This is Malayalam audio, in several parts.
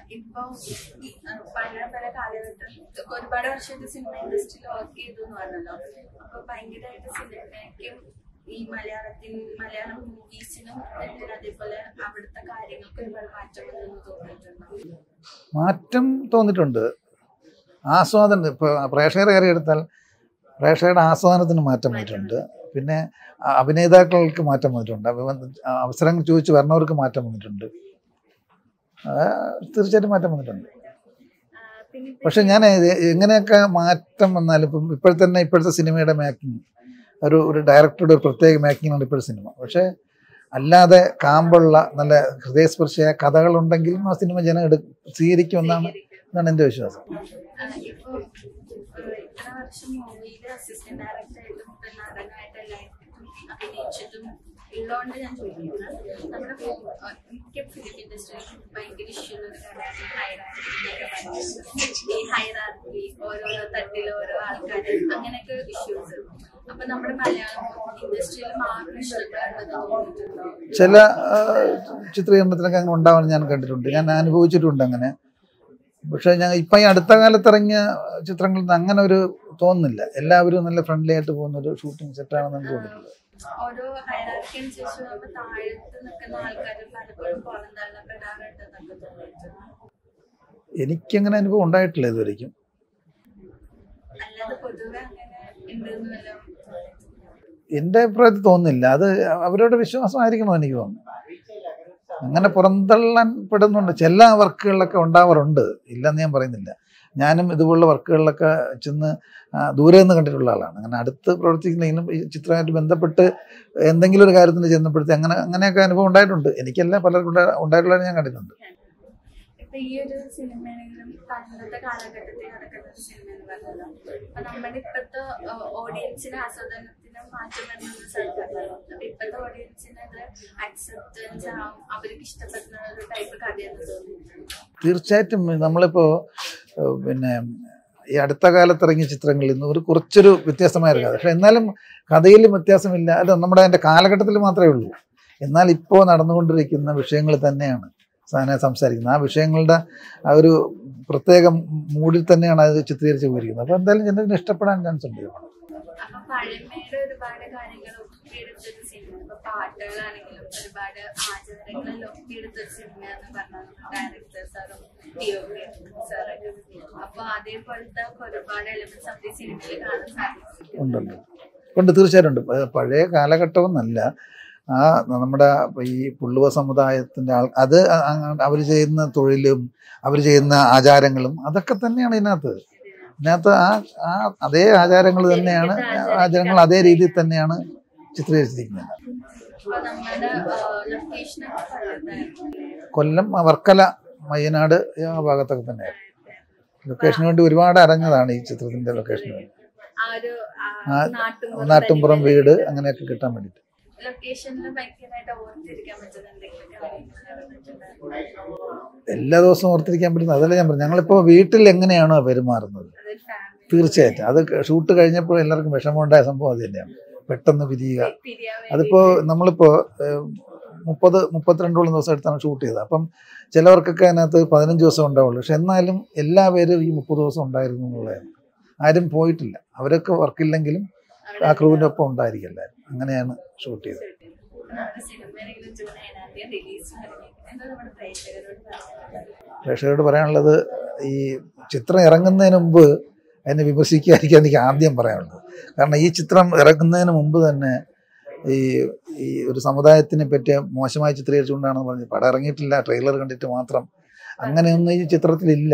ഇപ്പൊ ഈ, ആ, പല പല കാലഘട്ടം ഒരുപാട് വർഷത്തെ സിനിമ ഇൻഡസ്ട്രിയിൽ വർക്ക് ചെയ്തു എന്ന് പറഞ്ഞല്ലോ അപ്പൊ ഭയങ്കരമായിട്ട് സിനിമയ്ക്കും ഈ മലയാളത്തിൽ മലയാളം മൂവീസിനും അതേപോലെ അവിടുത്തെ കാര്യങ്ങൾക്ക് ഒരുപാട് മാറ്റം വന്നെന്ന് തോന്നിയിട്ടുണ്ടോ മാറ്റം തോന്നിയിട്ടുണ്ട് ആസ്വാദനം ഇപ്പോൾ പ്രേക്ഷകരെ കാര്യം എടുത്താൽ പ്രേക്ഷകരുടെ ആസ്വാദനത്തിന് മാറ്റം വന്നിട്ടുണ്ട് പിന്നെ അ- അഭിനേതാക്കൾക്ക് മാറ്റം വന്നിട്ടുണ്ട് അഭിമ- അവസരങ്ങൾ ചോദിച്ച് വരണവർക്ക് മാറ്റം വന്നിട്ടുണ്ട് ആ, തീർച്ചയായിട്ടും മാറ്റം വന്നിട്ടുണ്ട് ആ, പിന്നെ ഇപ്പൊ പക്ഷെ ഞാൻ ഇത് എങ്ങനെയൊക്കെ മാറ്റം വന്നാലും ഇപ്പം ഇപ്പോഴത്തെ തന്നെ ഇപ്പോഴത്തെ സിനിമയുടെ മേക്കിംഗ് ഒരു ഒരു ഡയറക്ടറുടെ ഒരു പ്രത്യേക മേക്കിംഗാണ് ഇപ്പോഴത്തെ സിനിമ പക്ഷേ അല്ലാതെ കാമ്പുള്ള നല്ല ഹൃദയസ്പർശിയായ കഥകളുണ്ടെങ്കിലും ആ സിനിമ ജനം എടു സ്വീകരിക്കുമെന്നാണ് എന്നാണ് എൻ്റെ വിശ്വാസം ആ, ഇപ്പൊ ഏഹ്, ഇത്ര വർഷം മൂവിയില് അസിസ്റ്റന്റ് ഡയറക്ടറായിട്ടും പിന്നെ നടനായിട്ടും എല്ലായിട്ടും അഭിനയിച്ചിട്ടും ഉള്ളതുകൊണ്ട് ഞാൻ ചോദിക്കുന്നത് നമ്മുടെ മൂ- ഏഹ്, മിക്ക ഫിലിം ഇൻഡസ്ട്രിയിൽ ഭയങ്കര ഇഷ്യൂ ഒരു കാര്യമാണ് ഹൈറാർക്കി ഈ ഹൈറാർക്കി ഓരോരോ തട്ടിൽ ഓരോ ആൾക്കാർ അങ്ങനെയൊക്കെ ഇഷ്യൂസ് അപ്പൊ നമ്മുടെ മലയാളം ഇൻഡസ്ട്രിയിൽ മാത്രം പ്രശ്നങ്ങളുണ്ടെന്ന് തോന്നിയിട്ടുണ്ടോ ചില ആ, ചിത്രീകരണത്തിലൊക്കെ അങ്ങനെ ഉണ്ടാവാൻ ഞാൻ കണ്ടിട്ടുണ്ട് ഞാൻ അനുഭവിച്ചിട്ടുണ്ട് അങ്ങനെ പക്ഷേ ഞാൻ ഇപ്പം ഈ അടുത്ത കാലത്ത് ഇറങ്ങിയ ചിത്രങ്ങളിൽ നിന്ന് അങ്ങനെ ഒരു തോന്നുന്നില്ല എല്ലാവരും നല്ല ഫ്രണ്ട്ലി ആയിട്ട് പോകുന്ന ഒരു ഷൂട്ടിംഗ് സെറ്റാണെന്ന് എനിക്ക് തോന്നിയിട്ടുണ്ട് ഓരോ ഹൈറാർക്കി അനുസരിച്ച് നമ്മൾ താഴത്ത് നിൽക്കുന്ന ആൾക്കാർ പലപ്പോഴും പുറം തള്ളപ്പെടാറുണ്ടെന്നൊക്കെ തോന്നിയിട്ടുണ്ട് എനിക്കങ്ങനെ അനുഭവം ഉണ്ടായിട്ടില്ല ഇതുവരെയ്ക്കും അല്ലാതെ പൊതുവെ അങ്ങനെ ഉണ്ടെന്ന് വല്ലതും എൻ്റെ അഭിപ്രായത്തിൽ തോന്നുന്നില്ല അത് അവരുടെ വിശ്വാസമായിരിക്കണം എനിക്ക് തോന്നുന്നു അങ്ങനെ പുറന്തള്ളാൻ പെടുന്നുണ്ട് ചില വർക്കുകളിലൊക്കെ ഉണ്ടാവാറുണ്ട് ഇല്ലെന്ന് ഞാൻ പറയുന്നില്ല ഞാനും ഇതുപോലുള്ള വർക്കുകളിലൊക്കെ ചെന്ന് ആ, ദൂരെ നിന്ന് കണ്ടിട്ടുള്ള ആളാണ് അങ്ങനെ അടുത്ത് പ്രവർത്തിക്കുന്നെങ്കിലും ഈ ചിത്രമായിട്ട് ബന്ധപ്പെട്ട് എന്തെങ്കിലും ഒരു കാര്യത്തിന് ചെന്നപ്പെടുത്തി അങ്ങനെ അങ്ങനെയൊക്കെ അനുഭവം ഉണ്ടായിട്ടുണ്ട് എനിക്കല്ല പലർക്കും ഉണ്ടാ- ഉണ്ടായിട്ടുള്ളത് ഞാൻ കണ്ടിട്ടുണ്ട് ഇപ്പൊ ഈ ഒരു സിനിമയാണെങ്കിലും പണ്ടത്തെ കാലഘട്ടത്തിൽ നടക്കുന്ന ഒരു സിനിമ എന്ന് പറഞ്ഞല്ലോ അപ്പൊ നമ്മുടെ ഇപ്പോഴത്തെ ഓഡിയൻസിന് ആസ്വാദനത്തിന് മാറ്റം വരുന്ന സ്ഥലത്തല്ലോ അപ്പൊ ഇപ്പോഴത്തെ ഓഡിയൻസിന് അത് അക്സെപ്റ്റൻസ് ആവും അവർക്ക് ഇഷ്ടപ്പെടുന്ന ഒരു ടൈപ്പ് കഥയെന്ന് തോന്നിയിട്ടുണ്ട് തീർച്ചയായിട്ടും നമ്മളിപ്പോൾ പിന്നെ ഈ അടുത്ത കാലത്ത് ഇറങ്ങിയ ചിത്രങ്ങളിൽ നിന്ന് ഒരു കുറച്ചൊരു വ്യത്യസ്തമായ ഒരു കഥ പക്ഷെ എന്നാലും കഥയിലും വ്യത്യാസമില്ല അത് നമ്മുടെ അതിൻ്റെ കാലഘട്ടത്തിൽ മാത്രമേ ഉള്ളൂ എന്നാൽ ഇപ്പോൾ നടന്നുകൊണ്ടിരിക്കുന്ന വിഷയങ്ങൾ തന്നെയാണ് സാധനം സംസാരിക്കുന്നത് ആ വിഷയങ്ങളുടെ ആ ഒരു പ്രത്യേക മൂഡിൽ തന്നെയാണ് അത് ചിത്രീകരിച്ച് പോയിരിക്കുന്നത് അപ്പോൾ എന്തായാലും ജനത്തിന് ഇഷ്ടപ്പെടാൻ ചാൻസ് ഉണ്ട് അപ്പൊ പഴമയുടെ ഒരുപാട് കാര്യങ്ങൾ ഒപ്പിയെടുത്തൊരു സിനിമ ഇപ്പൊ പാട്ടുകളാണെങ്കിലും ഒരുപാട് ആചാരങ്ങളിൽ ഒപ്പിയെടുത്തൊരു സിനിമ എന്ന് പറഞ്ഞാൽ ഡയറക്ടർ സാറും ടി ഒ പി സാറൊക്കെ അപ്പൊ അതേപോലത്തെ ഒരുപാട് എലമെന്റ്സ് നമുക്ക് ഈ സിനിമയിൽ കാണാൻ സാധിക്കും ഉണ്ടുണ്ട് ഉണ്ട് തീർച്ചയായിട്ടും ഉണ്ട് പ- പഴയ കാലഘട്ടമൊന്നല്ല ആ നമ്മുടെ ഈ പുള്ളുവ സമുദായത്തിൻ്റെ ആൾ അത് അവർ ചെയ്യുന്ന തൊഴിലും അവർ ചെയ്യുന്ന ആചാരങ്ങളും അതൊക്കെ തന്നെയാണ് ഇതിനകത്ത് ഇതിനകത്ത് ആ ആ അതേ ആചാരങ്ങൾ തന്നെയാണ് ആചാരങ്ങൾ അതേ രീതിയിൽ തന്നെയാണ് ചിത്രീകരിച്ചിരിക്കുന്നത് അപ്പൊ നമ്മുടെ ലൊക്കേഷനൊക്കെ പറയുന്നത് കൊല്ലം വർക്കല മയ്യനാട് ആ ഭാഗത്തൊക്കെ തന്നെയാണ് ലൊക്കേഷന് വേണ്ടി ഒരുപാട് അരഞ്ഞതാണ് ഈ ചിത്രത്തിൻ്റെ ലൊക്കേഷന് വേണ്ടി ആ ഒരു ആ, നാട്ടും നാട്ടുംപുറം വീട് അങ്ങനെയൊക്കെ കിട്ടാൻ വേണ്ടിയിട്ട് ലൊക്കേഷനിൽ ഭയങ്കരമായിട്ട് ഓർത്തിരിക്കാൻ പറ്റുന്ന എന്തെങ്കിലും കാര്യങ്ങൾ നടന്നിട്ടുണ്ടായിരുന്നു എല്ലാ ദിവസവും ഓർത്തിരിക്കാൻ പറ്റുന്നത് അതല്ല ഞാൻ പറഞ്ഞു ഞങ്ങളിപ്പോൾ വീട്ടിൽ എങ്ങനെയാണോ പെരുമാറുന്നത് അതൊരു ഫാമിലി തീർച്ചയായിട്ടും അത് ഷൂട്ട് കഴിഞ്ഞപ്പോൾ എല്ലാവർക്കും വിഷമമുണ്ടായ സംഭവം അത് തന്നെയാണ് പെട്ടെന്ന് പിരിയുക പിരിയാൻ അതിപ്പോൾ നമ്മളിപ്പോൾ മുപ്പത് മുപ്പത്തിരണ്ടോളം ദിവസം എടുത്താണ് ഷൂട്ട് ചെയ്തത് അപ്പം ചിലവർക്കൊക്കെ അതിനകത്ത് പതിനഞ്ച് ദിവസം ഉണ്ടാവുള്ളൂ പക്ഷെ എന്നാലും എല്ലാവരും ഈ മുപ്പത് ദിവസം ഉണ്ടായിരുന്നു എന്നുള്ളതാണ് ആരും പോയിട്ടില്ല അവരൊക്കെ വർക്കില്ലെങ്കിലും ആ ക്രൂവിൻ്റെ ഒപ്പം ഉണ്ടായിരിക്കും എല്ലാവരും അങ്ങനെയാണ് ഷൂട്ട് ചെയ്തത് നമ്മുടെ സിനിമയിലെങ്കിലും ജൂൺ ഏഴാം തീയതി റിലീസ് എന്താ നമ്മുടെ പ്രേക്ഷകരോട് പറയാനുള്ളത്? പ്രേക്ഷകരോട് പറയാനുള്ളത് ഈ ചിത്രം ഇറങ്ങുന്നതിന് മുമ്പ് അതിനെ വിമർശിക്കാതിരിക്കാൻ എനിക്ക് ആദ്യം പറയാനുള്ളത് കാരണം ഈ ചിത്രം ഇറങ്ങുന്നതിന് മുമ്പ് തന്നെ ഈ ഈ ഒരു സമുദായത്തിനെ പറ്റി മോശമായി ചിത്രീകരിച്ചുകൊണ്ടാണെന്ന് പറഞ്ഞ് പടം ഇറങ്ങിയിട്ടില്ല ട്രെയിലർ കണ്ടിട്ട് മാത്രം അങ്ങനെയൊന്നും ഈ ചിത്രത്തിലില്ല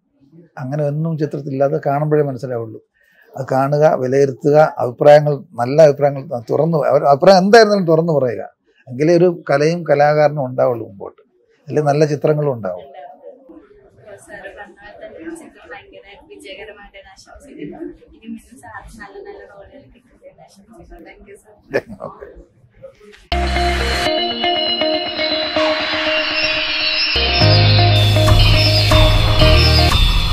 അങ്ങനെ ഒന്നും ചിത്രത്തിലില്ല അത് കാണുമ്പോഴേ മനസ്സിലാവുള്ളൂ അത് കാണുക വിലയിരുത്തുക അഭിപ്രായങ്ങൾ നല്ല അഭിപ്രായങ്ങൾ തുറന്നു അവർ അഭിപ്രായം എന്തായിരുന്നാലും തുറന്നു പറയുക എങ്കിലേ ഒരു കലയും കലാകാരനും ഉണ്ടാവുള്ളൂ മുമ്പോട്ട് അല്ലെങ്കിൽ നല്ല ചിത്രങ്ങളും ഉണ്ടാവും സാറ് പറഞ്ഞാൽ തന്നെ ചിത്രം ഭയങ്കര വിജയകരമായിട്ട് ആശംസിക്കുന്നു ഇനി മിന്നും സാർ നല്ല നല്ല റോളുകൾ കിട്ടുന്നതിന് ആശംസിക്കുന്നു താങ്ക് യു സാർ ഓക്കെ